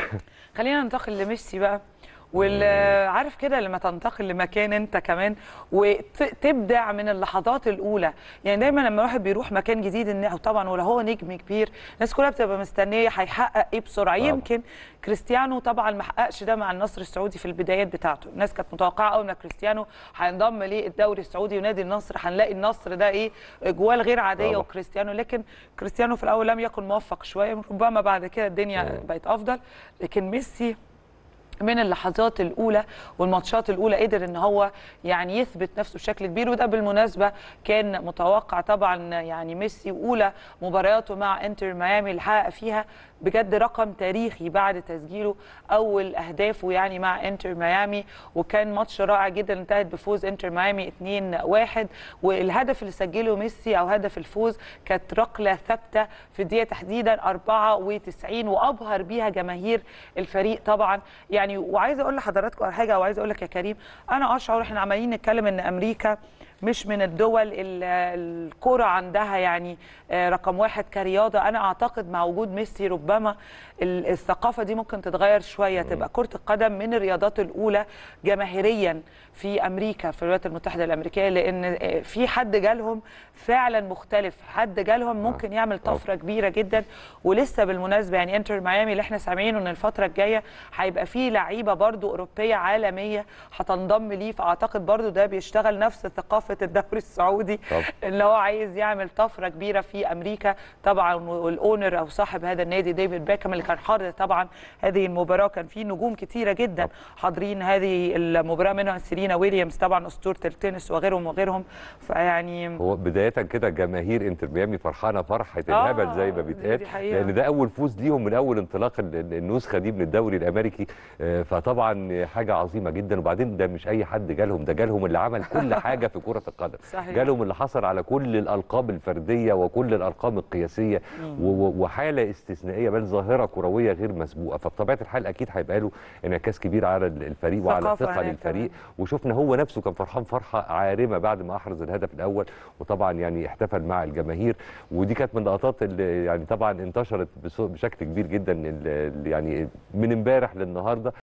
خلينا ننتقل لميسي بقى وعارف كده لما تنتقل لمكان انت كمان وتبدع من اللحظات الاولى يعني دايما لما الواحد بيروح مكان جديد إن طبعا ولا هو نجم كبير الناس كلها بتبقى مستنيه هيحقق ايه بسرعه طبعا. يمكن كريستيانو طبعا ما حققش ده مع النصر السعودي في البدايات بتاعته الناس كانت متوقعه اول ما كريستيانو هينضم للدوري السعودي ونادي النصر هنلاقي النصر ده ايه اجوال غير عاديه طبعا. وكريستيانو لكن كريستيانو في الاول لم يكن موفق شويه ربما بعد كده الدنيا طبعا. بقت افضل لكن ميسي من اللحظات الاولى والماتشات الاولى قدر ان هو يعني يثبت نفسه بشكل كبير وده بالمناسبه كان متوقع طبعا يعني ميسي اولى مبارياته مع انتر ميامي اللي حقق فيها بجد رقم تاريخي بعد تسجيله اول اهدافه يعني مع انتر ميامي وكان ماتش رائع جدا انتهت بفوز انتر ميامي 2-1 والهدف اللي سجله ميسي او هدف الفوز كانت ركله ثابته في الدقيقه تحديدا 94 وابهر بيها جماهير الفريق طبعا يعني وعايزه اقول لحضراتكم على حاجه وعايزه اقول لك يا كريم انا اشعر احنا عمالين نتكلم ان امريكا مش من الدول ال- الكرة عندها يعني آه، رقم واحد كرياضة أنا أعتقد مع وجود ميسي ربما ال- الثقافة دي ممكن تتغير شوية تبقى كرة القدم من الرياضات الأولى جماهيريا في أمريكا في الولايات المتحدة الأمريكية لأن آه، في حد جالهم فعلا مختلف حد جالهم ممكن يعمل طفرة كبيرة جدا ولسه بالمناسبة يعني انتر ميامي اللي احنا سامعينه ان الفترة الجاية هيبقى فيه لعيبة برضو أوروبية عالمية هتنضم ليه فأعتقد برضو ده بيشتغل نفس ثقافة الدوري السعودي طبعا. اللي هو عايز يعمل طفرة كبيرة في أمريكا طبعا والأونر أو صاحب هذا النادي ديفيد بيكهام اللي كان حاضر طبعا هذه المباراة كان في نجوم كتيرة جدا طبعا. حاضرين هذه المباراة منها سيرينا ويليامز طبعا أسطورة التنس وغيرهم وغيرهم فيعني هو بدايه كده جماهير انتر ميامي فرحانه فرحه آه، الهبل زي ما دي- بيتقال دي حقيقة. لان ده اول فوز ليهم من اول انطلاق ال- ال- النسخه دي من الدوري الامريكي آه، فطبعا حاجه عظيمه جدا وبعدين ده مش اي حد جالهم ده جالهم اللي عمل كل حاجه في كره القدم صحيح. جالهم اللي حصل على كل الالقاب الفرديه وكل الارقام القياسيه و- و- وحاله استثنائيه بل ظاهره كرويه غير مسبوقه فبطبيعه الحال اكيد هيبقى له انعكاس كبير على ال- الفريق وعلى ثقافة ثقه هناك للفريق وشفنا هو نفسه كان فرحان فرحه عارمه بعد ما احرز الهدف الاول وطبعا يعني احتفل مع الجماهير ودي كانت من اللقطات اللي يعني طبعا انتشرت بصو- بشكل كبير جدا ال- ال- يعني من امبارح للنهارده